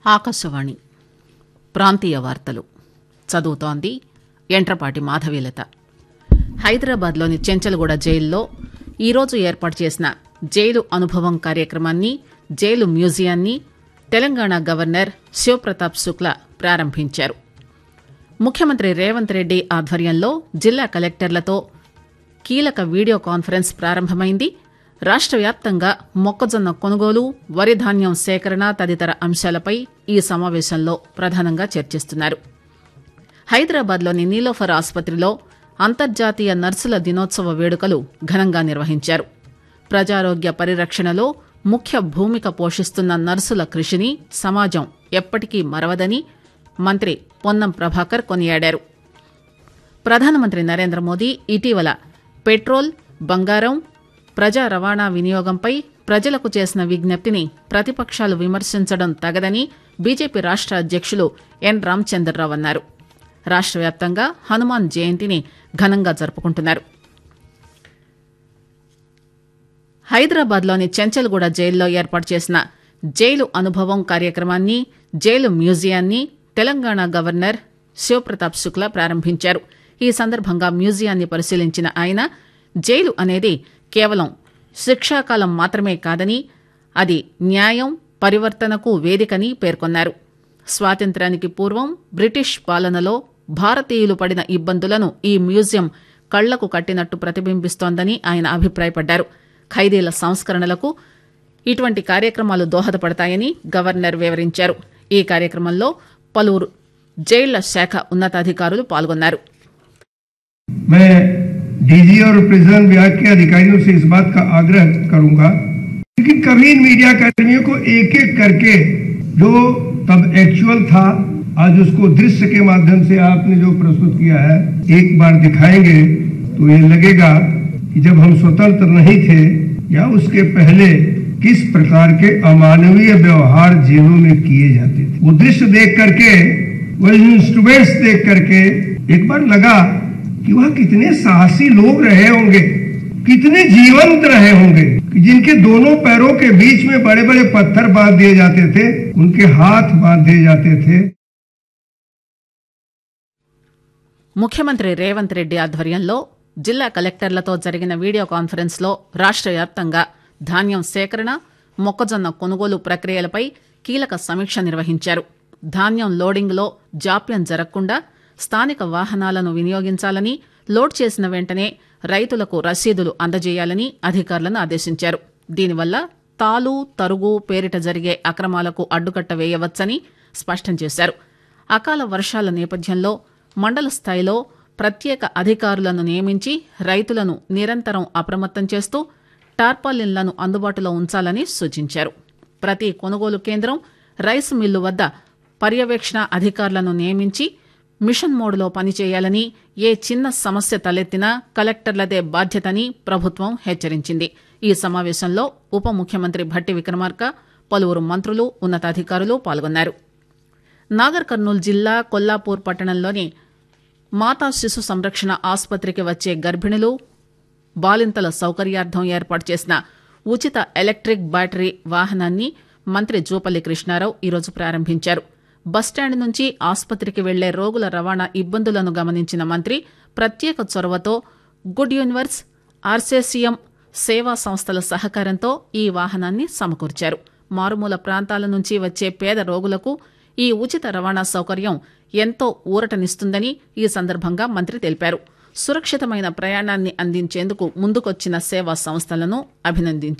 ఆకాశవాణి ప్రాంతీయ వార్తలు చదువుతోంది ఎంట్రపాటి మాధవీలత హైదరాబాద్లోని చెంచల్గూడ జైల్లో ఈరోజు ఏర్పాటు చేసిన జైలు అనుభవం కార్యక్రమాన్ని జైలు మ్యూజియాన్ని తెలంగాణ గవర్నర్ శివప్రతాప్ శుక్లా ప్రారంభించారు ముఖ్యమంత్రి రేవంత్ రెడ్డి ఆధ్వర్యంలో జిల్లా కలెక్టర్లతో కీలక వీడియో కాన్ఫరెన్స్ ప్రారంభమైంది రాష్ట్ర వ్యాప్తంగా మొక్కజొన్న కొనుగోలు వరి ధాన్యం సేకరణ తదితర అంశాలపై ఈ సమావేశంలో ప్రధానంగా చర్చిస్తున్నారు హైదరాబాద్లోని నీలోఫర్ ఆసుపత్రిలో అంతర్జాతీయ నర్సుల దినోత్సవ వేడుకలు ఘనంగా నిర్వహించారు ప్రజారోగ్య పరిరక్షణలో ముఖ్య భూమిక పోషిస్తున్న నర్సుల కృషిని సమాజం ఎప్పటికీ మరవదని మంత్రి పొన్నం ప్రభాకర్ కొనియాడారు ప్రధానమంత్రి నరేంద్ర మోదీ ఇటీవల పెట్రోల్ బంగారం ప్రజా రవాణా వినియోగంపై ప్రజలకు చేసిన విజ్ఞప్తిని ప్రతిపక్షాలు విమర్శించడం తగదని బీజేపీ రాష్ట్ర అధ్యక్షులు ఎన్ రామచంద్రరావు అన్నారు రాష్ట్ర వ్యాప్తంగా హనుమాన్ జయంతిని ఘనంగా జరుపుకుంటున్నారు హైదరాబాద్లోని చెంచల్గూడ జైల్లో ఏర్పాటు చేసిన జైలు అనుభవం కార్యక్రమాన్ని జైలు మ్యూజియాన్ని తెలంగాణ గవర్నర్ శివప్రతాప్ శుక్లా ప్రారంభించారు ఈ సందర్భంగా మ్యూజియాన్ని పరిశీలించిన ఆయన జైలు అనేది కేవలం శిక్షాకాలం మాత్రమే కాదని అది న్యాయం పరివర్తనకు వేదికని పేర్కొన్నారు స్వాతంత్ర్యానికి పూర్వం బ్రిటిష్ పాలనలో భారతీయులు పడిన ఇబ్బందులను ఈ మ్యూజియం కళ్లకు కట్టినట్టు ప్రతిబింబిస్తోందని ఆయన అభిప్రాయపడ్డారు ఖైదీల సంస్కరణలకు ఇటువంటి కార్యక్రమాలు దోహదపడతాయని గవర్నర్ వివరించారు ఈ కార్యక్రమంలో పలువురు జైళ్ల శాఖ ఉన్నతాధికారులు పాల్గొన్నారు मैं डीजी और प्रिजन विभाग के अधिकारियों से इस बात का आग्रह करूंगा लेकिन कभी इन मीडिया कर्मियों को एक एक करके जो तब एक्चुअल था आज उसको दृश्य के माध्यम से आपने जो प्रस्तुत किया है एक बार दिखाएंगे तो ये लगेगा कि जब हम स्वतंत्र नहीं थे या उसके पहले किस प्रकार के अमानवीय व्यवहार जेलों में किए जाते थे वो दृश्य देख करके वो इंस्ट्रूमेंट्स देख करके एक बार लगा कि वह कितने साहसी लोग रहे होंगे कितने जीवंत रहे होंगे कि जिनके दोनों पैरों के बीच में बड़े बड़े पत्थर बांध दिए जाते थे उनके हाथ बांध दिए जाते थे ముఖ్యమంత్రి రేవంత్ రెడ్డి ఆధ్వర్యంలో జిల్లా కలెక్టర్లతో జరిగిన వీడియో కాన్ఫరెన్స్ లో రాష్ట్ర వ్యాప్తంగా ధాన్యం సేకరణ మొక్కజొన్న కొనుగోలు ప్రక్రియలపై కీలక సమీక్ష నిర్వహించారు ధాన్యం లోడింగ్ లో జాప్యం జరగకుండా స్థానిక వాహనాలను వినియోగించాలని లోడ్ చేసిన వెంటనే రైతులకు రసీదులు అందజేయాలని అధికారులను ఆదేశించారు దీనివల్ల తాలు తరుగు పేరిట జరిగే అక్రమాలకు అడ్డుకట్ట వేయవచ్చని స్పష్టం చేశారు అకాల వర్షాల నేపథ్యంలో మండల స్థాయిలో ప్రత్యేక అధికారులను నియమించి రైతులను నిరంతరం అప్రమత్తం చేస్తూ టార్పాలిన్లను అందుబాటులో ఉంచాలని సూచించారు ప్రతి కొనుగోలు కేంద్రం రైస్ మిల్లు వద్ద పర్యవేక్షణ అధికారులను నియమించి మిషన్ మోడ్లో పనిచేయాలని ఏ చిన్న సమస్య తలెత్తినా కలెక్టర్లదే బాధ్యతని ప్రభుత్వం హెచ్చరించింది ఈ సమావేశంలో ఉప ముఖ్యమంత్రి భట్టి విక్రమార్క పలువురు మంత్రులు ఉన్నతాధికారులు పాల్గొన్నారు నాగర్ కర్నూలు జిల్లా కొల్లాపూర్ పట్టణంలోని మాతా శిశు సంరక్షణ ఆసుపత్రికి వచ్చే గర్భిణులు బాలింతల సౌకర్యార్థం ఏర్పాటు చేసిన ఉచిత ఎలక్ట్రిక్ బ్యాటరీ వాహనాన్ని మంత్రి జూపల్లి కృష్ణారావు ఈరోజు ప్రారంభించారు బస్టాండ్ నుంచి ఆసుపత్రికి వెళ్లే రోగుల రవాణా ఇబ్బందులను గమనించిన మంత్రి ప్రత్యేక చొరవతో గుడ్ యూనివర్స్ ఆర్సేసియం సేవా సంస్థల సహకారంతో ఈ వాహనాన్ని సమకూర్చారు మారుమూల ప్రాంతాల నుంచి వచ్చే పేద రోగులకు ఈ ఉచిత రవాణా సౌకర్యం ఎంతో ఊరటనిస్తుందని ఈ సందర్భంగా మంత్రి తెలిపారు సురక్షితమైన ప్రయాణాన్ని అందించేందుకు ముందుకొచ్చిన సేవా సంస్థలను అభినందించారు